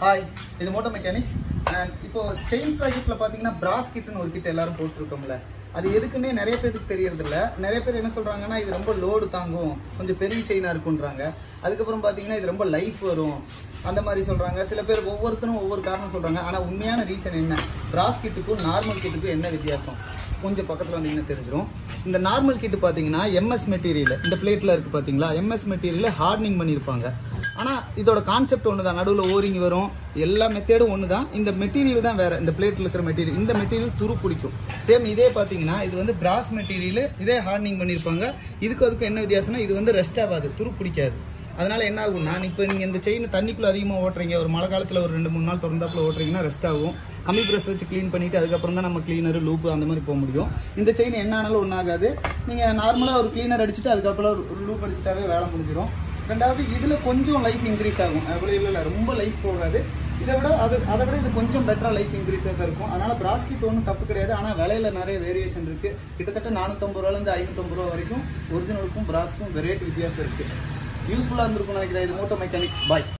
hi இது moto mechanics and இப்போ chain ப்ராஜெக்ட்ல பாத்தீங்கன்னா பிராஸ் கிட்னு ஒரு கிட் எல்லாரும் போட்டிருக்கோம்ல அது எதுக்குன்னே நிறைய பேருக்கு தெரியறது இல்ல நிறைய பேர் என்ன சொல்றாங்கன்னா இது ரொம்ப லோடு தாங்கும் கொஞ்சம் பெரிய செயினா இருக்குன்றாங்க அதுக்கப்புறம் பாத்தீங்கன்னா இது ரொம்ப லைஃப் வரும் அந்த மாதிரி சொல்றாங்க சில பேர் ஒவ்வொருத்தரும் ஒவ்வொரு காரணம் சொல்றாங்க ஆனா உண்மையான ரீசன் என்ன பிராஸ் கிட்டுக்கும் நார்மல் கிட்டுக்கும் என்ன வித்தியாசம் கொஞ்சம் பக்கத்துல வந்தீங்கன்னா தெரிஞ்சிடும் இந்த நார்மல் கிட் பாத்தீங்கன்னா எம்எஸ் மெட்டீரியல் இந்த பிளேட்ல இருக்கு பாத்தீங்களா எம்எஸ் மெட்டீரியல் ஹார்டனிங் பண்ணியிருப்பாங்க ஆனா இதோட கான்செப்ட் ஒன்று தான் நடுவில் ஓரிங் வரும் எல்லா மெத்தேடும் ஒன்று தான் இந்த மெட்டீரியல் தான் வேற இந்த பிளேட்ல இருக்கிற மெட்டீரியல் இந்த மெட்டீரியல் துரு பிடிக்கும் சேம் இதே பாத்தீங்கன்னா இது வந்து பிராஸ் மெட்டீரியல் இதே ஹார்டனிங் பண்ணியிருப்பாங்க இதுக்கு அதுக்கு என்ன வித்தியாசம்னா இது வந்து ரெஸ்ட் ஆகாது துரு பிடிக்காது அதனால என்ன ஆகும்னா இப்போ நீங்க இந்த செயின் தண்ணிக்குள்ள அதிகமா ஓட்டுறீங்க ஒரு மழை காலத்துல ஒரு ரெண்டு மூணு நாள் திறந்தாப்புல ஓட்டுறீங்கன்னா ரெஸ்ட் ஆகும் கம்மி பிரஷ் வச்சு க்ளீன் பண்ணிட்டு அதுக்கப்புறம் தான் நம்ம கிளீனர் லூப் அந்த மாதிரி போக முடியும் இந்த செயின் என்ன ஆனாலும் ஒன்றாகாது நீங்க நார்மலா ஒரு கிளீனர் அடிச்சுட்டு அதுக்கப்புறம் ஒரு லூப் அடிச்சுட்டாவே வேலை முடிஞ்சிடும் ரெண்டாவது இதுல கொஞ்சம் லைஃப் இன்க்ரீஸ் ஆகும் அவ்வளோ இல்லை இல்லை ரொம்ப லைஃப் போகாது இதை விட அது அதை விட இது கொஞ்சம் பெட்டரா லைஃப் இன்க்ரீஸாக தான் இருக்கும் அதனால பிராஸ்கிட் ஒன்றும் தப்பு கிடையாது ஆனால் விலையில நிறைய வேரியேஷன் இருக்கு கிட்டத்தட்ட நானூற்றம்பது ரூபாலேருந்து ஐநூற்றம்பது ரூபா வரைக்கும் ஒரிஜினலுக்கும் பிராஸ்க்கும் வெரைட்டி வித்தியாசம் இருக்கு யூஸ்ஃபுல்லாக இருந்திருக்கும் நினைக்கிறேன் இது மோட்டோ மெக்கானிக்ஸ் பாய்